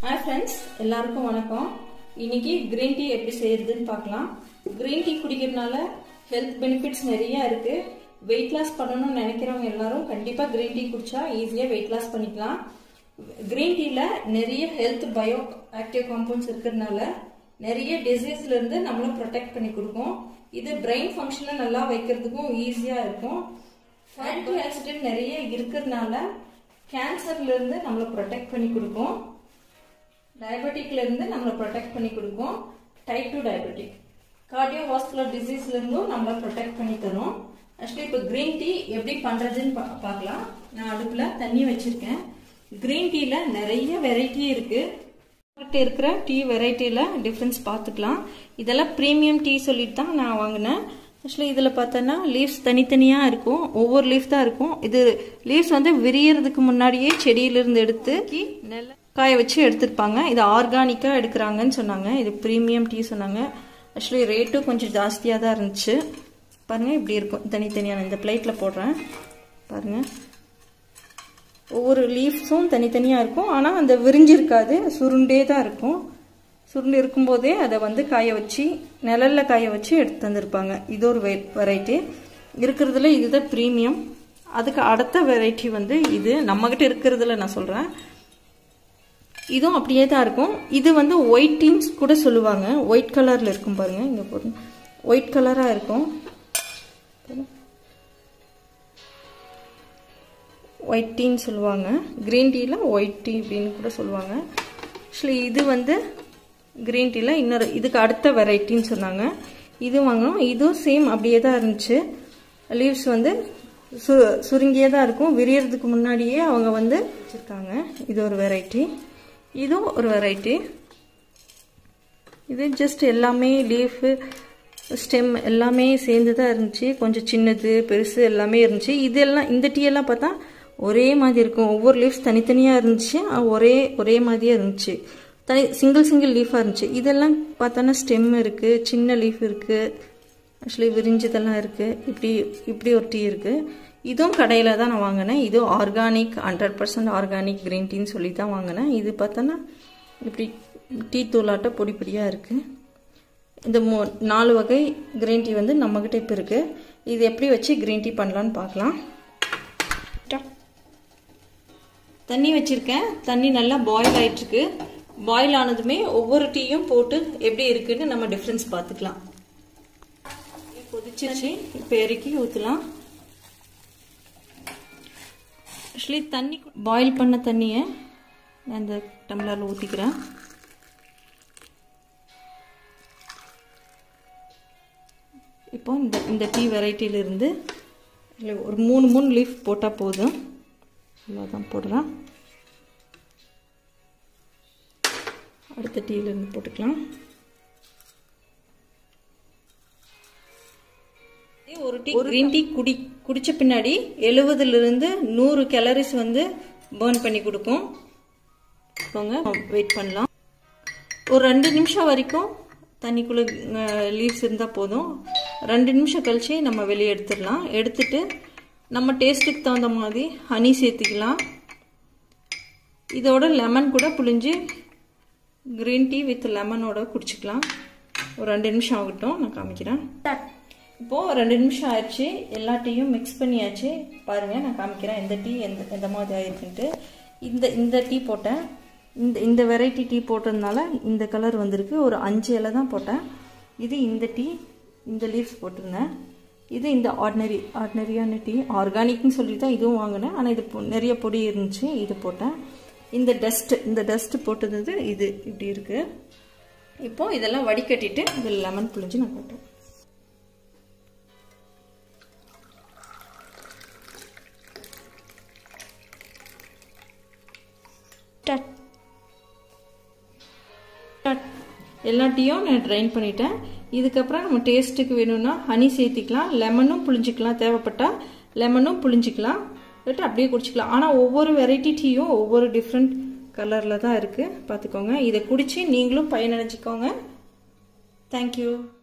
hi friends எல்லாருக்கும் வணக்கம் இன்னைக்கு கிரீன் டீ எப்படி செய்யறதுன்னு பார்க்கலாம் கிரீன் டீ குடிக்கிறதுனால ஹெல்த் பெனிஃபிட்ஸ் நிறைய இருக்கு வெயிட் லாஸ் பண்ணணும்னு நினைக்கிறவங்க எல்லாரும் கண்டிப்பா கிரீன் டீ குடிச்சா ஈஸியா வெயிட் லாஸ் பண்ணிக்கலாம் கிரீன் டீல நிறைய ஹெல்த் பயோ ஆக்டிவ் காம்பவுண்ட்ஸ் இருக்கிறதுனால நிறைய டிசீஸ்ல இருந்து நம்மள ப்ரொடெக்ட் பண்ணி கொடுக்கும் இது பிரெயின் ஃபங்க்ஷனை நல்லா வைக்கிறதுக்கும் ஈஸியா இருக்கும் ஃபேட்டி ஆக்சிடென்ட் நிறைய இருக்கிறதுனால கேன்சர்ல இருந்து நம்மளை ப்ரொடெக்ட் பண்ணி கொடுக்கும் டயபெட்டிக்ல இருந்து நம்மளை ப்ரொடெக்ட் பண்ணி கொடுக்கும் type two diabetic cardiovascular டிசீஸ்ல இருந்தும் நம்மளை ப்ரொடெக்ட் பண்ணி தரும் ஆக்சுவலி இப்போ கிரீன் டீ எப்படி பண்றதுன்னு பா- பார்க்கலாம் நான் அடுப்புல தண்ணி வச்சிருக்கேன் கிரீன் டீல நிறைய வெரைட்டி இருக்கு கிட்ட இருக்கிற டீ வெரைட்டியில் டிஃப்ரென்ஸ் பார்த்துக்கலாம் இதெல்லாம் ப்ரீமியம் டீ சொல்லிட்டு தான் நான் வாங்கினேன் ஆக்சுவலி இதில் பார்த்தோன்னா லீவ்ஸ் தனித்தனியாக இருக்கும் ஒவ்வொரு லீஃப் தான் இருக்கும் இது லீவ்ஸ் வந்து விரியறதுக்கு முன்னாடியே செடியிலிருந்து எடுத்து நெல்ல காய வச்சு எடுத்துருப்பாங்க இது ஆர்கானிக்காக எடுக்கிறாங்கன்னு சொன்னாங்க இது ப்ரீமியம் டீ சொன்னாங்க ஆக்சுவலி ரேட்டும் கொஞ்சம் ஜாஸ்தியாக தான் இருந்துச்சு பாருங்கள் இப்படி இருக்கும் தனித்தனியாக இந்த பிளேட்டில் போடுறேன் பாருங்கள் ஒவ்வொரு லீஃப்ஸும் தனித்தனியாக இருக்கும் ஆனால் அந்த விரிஞ்சிருக்காது சுருண்டே தான் இருக்கும் சுருண்டு இருக்கும்போதே அதை வந்து காய வச்சு நிழல்ல காய வச்சு எடுத்து தந்திருப்பாங்க இது ஒரு வெரைட்டி இருக்கிறதுல இதுதான் ப்ரீமியம் அதுக்கு அடுத்த வெரைட்டி வந்து இது நம்மகிட்ட இருக்கிறதுல நான் சொல்கிறேன் இதுவும் அப்படியே தான் இருக்கும் இது வந்து ஒயிட் டீன்ஸ் கூட சொல்லுவாங்க ஒயிட் கலரில் இருக்கும் பாருங்க இங்கே போடுங்க ஒயிட் கலராக இருக்கும் ஒயிட் டீன்னு சொல்லுவாங்க க்ரீன் டீயில் ஒயிட் டீ அப்படின்னு கூட சொல்லுவாங்க ஆக்சுவலி இது வந்து க்ரீன் டீயில் இன்னொரு இதுக்கு அடுத்த வெரைட்டின்னு சொன்னாங்க இது வாங்கினோம் இதுவும் சேம் அப்படியே தான் இருந்துச்சு லீவ்ஸ் வந்து சு சுருங்கியே தான் இருக்கும் விரியறதுக்கு முன்னாடியே அவங்க வந்து வச்சுருக்காங்க இது ஒரு வெரைட்டி இதுவும் ஒரு வெரைட்டி இது ஜஸ்ட் எல்லாமே லீஃபு ஸ்டெம் எல்லாமே சேர்ந்து தான் இருந்துச்சு கொஞ்சம் சின்னது பெருசு எல்லாமே இருந்துச்சு இதெல்லாம் இந்த டீ எல்லாம் பார்த்தா ஒரே மாதிரி இருக்கும் ஒவ்வொரு லீஃப்ஸ் தனித்தனியாக இருந்துச்சு ஆனா ஒரே ஒரே மாதிரியே இருந்துச்சு தனி சிங்கிள் சிங்கிள் லீஃபாக இருந்துச்சு இதெல்லாம் பார்த்தோன்னா ஸ்டெம் இருக்குது சின்ன லீஃப் இருக்குது ஆக்சுவலி விரிஞ்சதெல்லாம் இருக்குது இப்படி இப்படி ஒரு டீ இருக்குது இதுவும் கடையில் தான் நான் வாங்கினேன் இதுவும் organic hundred percent organic green டீன்னு சொல்லி தான் வாங்கினேன் இது பார்த்தோன்னா இப்படி டீ தூளாட்ட பொடி பொடியாக இருக்குது இந்த மூ நாலு வகை க்ரீன் டீ வந்து நம்மக்கிட்ட இப்போ இருக்குது இது எப்படி வச்சு க்ரீன் டீ பண்ணலான்னு பார்க்கலாம் தண்ணி வச்சுருக்கேன் தண்ணி நல்லா பாயில் ஆயிட்டுருக்கு பாயில் ஆனதுமே ஒவ்வொரு டீயும் போட்டு எப்படி இருக்குன்னு நம்ம டிஃப்ரென்ஸ் பார்த்துக்கலாம் கொதிச்சிருச்சு இப்போ இறக்கி ஊற்றலாம் ஆக்சுவலி தண்ணி பாயில் பண்ண தண்ணியை நான் இந்த டம்ளரில் ஊற்றிக்கிறேன் இப்போ இந்த இந்த டீ வெரைட்டியிலிருந்து இல்லை ஒரு மூணு மூணு லீஃப் போட்டால் போதும் இவ்வளோதான் போடுறேன் அடுத்த டீலேருந்து போட்டுக்கலாம் ஒரு டீ கிரீன் டீ குடி குடிச்ச பின்னாடி எழுபதுலேருந்து நூறு கேலரிஸ் வந்து பேர்ன் பண்ணி கொடுக்கும் வெயிட் பண்ணலாம் ஒரு ரெண்டு நிமிஷம் வரைக்கும் தண்ணிக்குள்ளே லீவ்ஸ் இருந்தால் போதும் ரெண்டு நிமிஷம் கழிச்சு நம்ம வெளியே எடுத்துடலாம் எடுத்துட்டு நம்ம டேஸ்ட்டுக்கு தகுந்த மாதிரி ஹனி சேர்த்துக்கலாம் இதோட லெமன் கூட புளிஞ்சு க்ரீன் டீ வித் லெமனோட குடிச்சிக்கலாம் ஒரு ரெண்டு நிமிஷம் ஆகட்டும் நான் காமிக்கிறேன் இப்போது ரெண்டு நிமிஷம் ஆயிடுச்சு எல்லா டீயும் மிக்ஸ் பண்ணியாச்சு பாருங்கள் நான் காமிக்கிறேன் எந்த டீ எந்த எந்த மாதிரி ஆயிருக்குன்ட்டு இந்த இந்த டீ போட்டேன் இந்த இந்த வெரைட்டி டீ போட்டதுனால இந்த கலர் வந்திருக்கு ஒரு அஞ்சு இலை தான் போட்டேன் இது இந்த டீ இந்த லீவ்ஸ் போட்டிருந்தேன் இது இந்த ஆர்டினரி ஆர்டினரியான டீ ஆர்கானிக்னு சொல்லி தான் இதுவும் வாங்கினேன் ஆனால் இது பொ- நிறைய பொடி இருந்துச்சு இது போட்டேன் இந்த டஸ்ட் இந்த டஸ்ட் போட்டது இது இப்படி இருக்கு இப்போ இதெல்லாம் வடிகட்டிட்டு இதில் லெமன் புளிஞ்சு நான் போட்டேன் டட் டட் எல்லா டீயும் நான் ட்ரைன் பண்ணிட்டேன் இதுக்கப்புறம் நம்ம டேஸ்ட்டுக்கு வேணும்னா ஹனி சேர்த்திக்கலாம் லெமனும் புளிஞ்சிக்கலாம் தேவைப்பட்டால் லெமனும் புளிஞ்சிக்கலாம் இல்லாட்டி அப்படியே குடிச்சிக்கலாம் ஆனால் ஒவ்வொரு வெரைட்டி டீயும் ஒவ்வொரு டிஃப்ரெண்ட் கலரில் தான் இருக்குது பார்த்துக்கோங்க இதை குடித்து நீங்களும் பயனடைஞ்சிக்கோங்க தேங்க்யூ